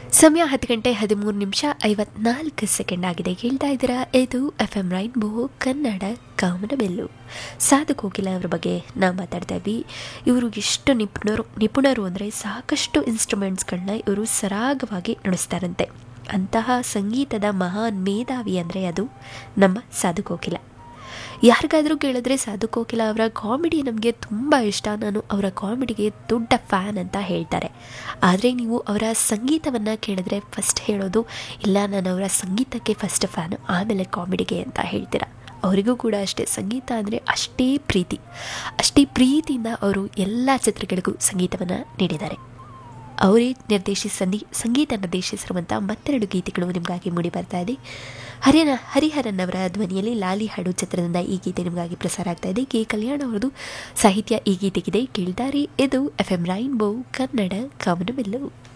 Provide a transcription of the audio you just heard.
ಸಮಯ ಹತ್ತು ಗಂಟೆ ಹದಿಮೂರು ನಿಮಿಷ ಐವತ್ನಾಲ್ಕು ಸೆಕೆಂಡ್ ಆಗಿದೆ ಕೇಳ್ತಾ ಇದ್ದೀರಾ ಇದು ಎಫ್ ಎಂ ರೈನ್ಬೋ ಕನ್ನಡ ಕಾಮನ ಬೆಲ್ಲು ಸಾಧು ಕೋಕಿಲ ಅವರ ಬಗ್ಗೆ ನಾವು ಮಾತಾಡ್ತಾ ಇದ್ವಿ ಇವರು ಎಷ್ಟು ನಿಪುಣರು ನಿಪುಣರು ಅಂದರೆ ಸಾಕಷ್ಟು ಇನ್ಸ್ಟ್ರೂಮೆಂಟ್ಸ್ಗಳನ್ನ ಇವರು ಸರಾಗವಾಗಿ ನುಡಿಸ್ತಾರಂತೆ ಅಂತಹ ಸಂಗೀತದ ಮಹಾನ್ ಮೇಧಾವಿ ಅಂದರೆ ಅದು ನಮ್ಮ ಸಾಧು ಕೋಕಿಲ ಯಾರಿಗಾದರೂ ಕೇಳಿದ್ರೆ ಸಾಧು ಕೋಕಿಲ ಅವರ ಕಾಮಿಡಿ ನಮಗೆ ತುಂಬ ಇಷ್ಟ ನಾನು ಅವರ ಕಾಮಿಡಿಗೆ ದೊಡ್ಡ ಫ್ಯಾನ್ ಅಂತ ಹೇಳ್ತಾರೆ ಆದರೆ ನೀವು ಅವರ ಸಂಗೀತವನ್ನು ಕೇಳಿದ್ರೆ ಫಸ್ಟ್ ಹೇಳೋದು ಇಲ್ಲ ನಾನು ಅವರ ಸಂಗೀತಕ್ಕೆ ಫಸ್ಟ್ ಫ್ಯಾನು ಆಮೇಲೆ ಕಾಮಿಡಿಗೆ ಅಂತ ಹೇಳ್ತೀರಾ ಅವರಿಗೂ ಕೂಡ ಅಷ್ಟೇ ಸಂಗೀತ ಅಂದರೆ ಅಷ್ಟೇ ಪ್ರೀತಿ ಅಷ್ಟೇ ಪ್ರೀತಿಯಿಂದ ಅವರು ಎಲ್ಲ ಚಿತ್ರಗಳಿಗೂ ಸಂಗೀತವನ್ನು ನೀಡಿದ್ದಾರೆ ಅವರೇ ನಿರ್ದೇಶಿಸಿ ಸಂದಿ ಸಂಗೀತ ನಿರ್ದೇಶಿಸಿರುವಂಥ ಮತ್ತೆರಡು ಗೀತೆಗಳು ನಿಮಗಾಗಿ ಮೂಡಿ ಬರ್ತಾ ಇದೆ ಹರಿಯನ ಹರಿಹರನ್ ಅವರ ಧ್ವನಿಯಲ್ಲಿ ಲಾಲಿ ಹಾಡು ಚಿತ್ರದಿಂದ ಈ ಗೀತೆ ನಿಮಗಾಗಿ ಪ್ರಸಾರ ಆಗ್ತಾ ಇದೆ ಕೆ ಕಲ್ಯಾಣ್ ಅವರದು ಸಾಹಿತ್ಯ ಈ ಗೀತೆಗಿದೆ ಕೇಳ್ತಾರೆ ಇದು ಎಫ್ ಎಂ ರೈನ್ಬೋ ಕನ್ನಡ ಕಾಮನವೆಲ್ಲವು